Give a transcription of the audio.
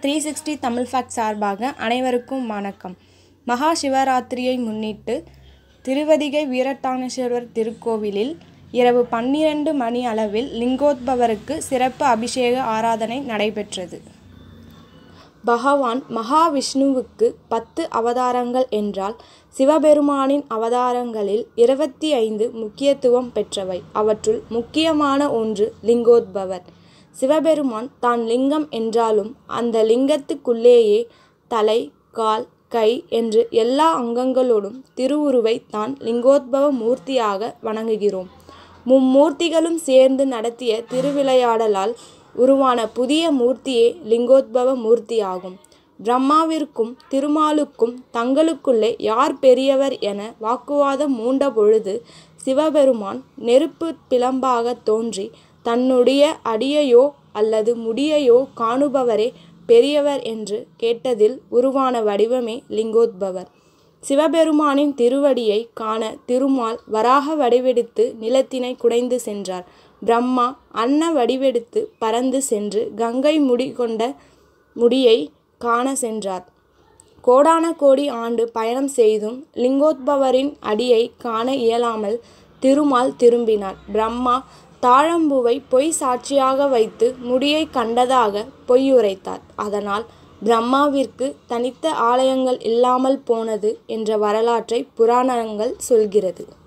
three sixty Tamil fact சார்பாக அனைவருக்கும் வணக்கம் மகா சிவராத்திரியை முன்னிட்டு திருவதிகை வீரட்டானேஸ்வரர் திருக்கோவிலில் இரவு பன்னிரண்டு மணி அளவில் லிங்கோத்பவருக்கு சிறப்பு அபிஷேக ஆராதனை நடைபெற்றது பகவான் மகாவிஷ்ணுவுக்கு பத்து அவதாரங்கள் என்றால் சிவபெருமானின் அவதாரங்களில் இருபத்தி ஐந்து முக்கியத்துவம் பெற்றவை அவற்றுள் முக்கியமான ஒன்று லிங்கோத்பவர் சிவபெருமான் தான் லிங்கம் என்றாலும் அந்த லிங்கத்துக்குள்ளேயே தலை கால் கை என்று எல்லா அங்கங்களோடும் திருவுருவை தான் லிங்கோத்பவ மூர்த்தியாக வணங்குகிறோம் மும்மூர்த்திகளும் சேர்ந்து நடத்திய திருவிளையாடலால் உருவான புதிய மூர்த்தியே லிங்கோத்பவ மூர்த்தியாகும் பிரம்மாவிற்கும் திருமாலுக்கும் தங்களுக்குள்ளே யார் பெரியவர் என வாக்குவாதம் மூண்ட பொழுது சிவபெருமான் நெருப்பு பிளம்பாக தோன்றி தன்னுடைய அடியையோ அல்லது முடியையோ காணுபவரே பெரியவர் என்று கேட்டதில் உருவான வடிவமே லிங்கோத்பவர் சிவபெருமானின் திருவடியை காண திருமால் வராக வடிவெடுத்து நிலத்தினை குடைந்து சென்றார் பிரம்மா அன்ன வடிவெடுத்து பறந்து சென்று கங்கை முடி கொண்ட முடியை காண சென்றார் கோடான கோடி ஆண்டு பயணம் செய்தும் லிங்கோத்பவரின் அடியை காண இயலாமல் திருமால் திரும்பினார் பிரம்மா தாழம்பூவை பொய் சாட்சியாக வைத்து முடியை கண்டதாக பொய்யுரைத்தார் அதனால் பிரம்மாவிற்கு தனித்த ஆலயங்கள் இல்லாமல் போனது என்ற வரலாற்றை புராணங்கள் சொல்கிறது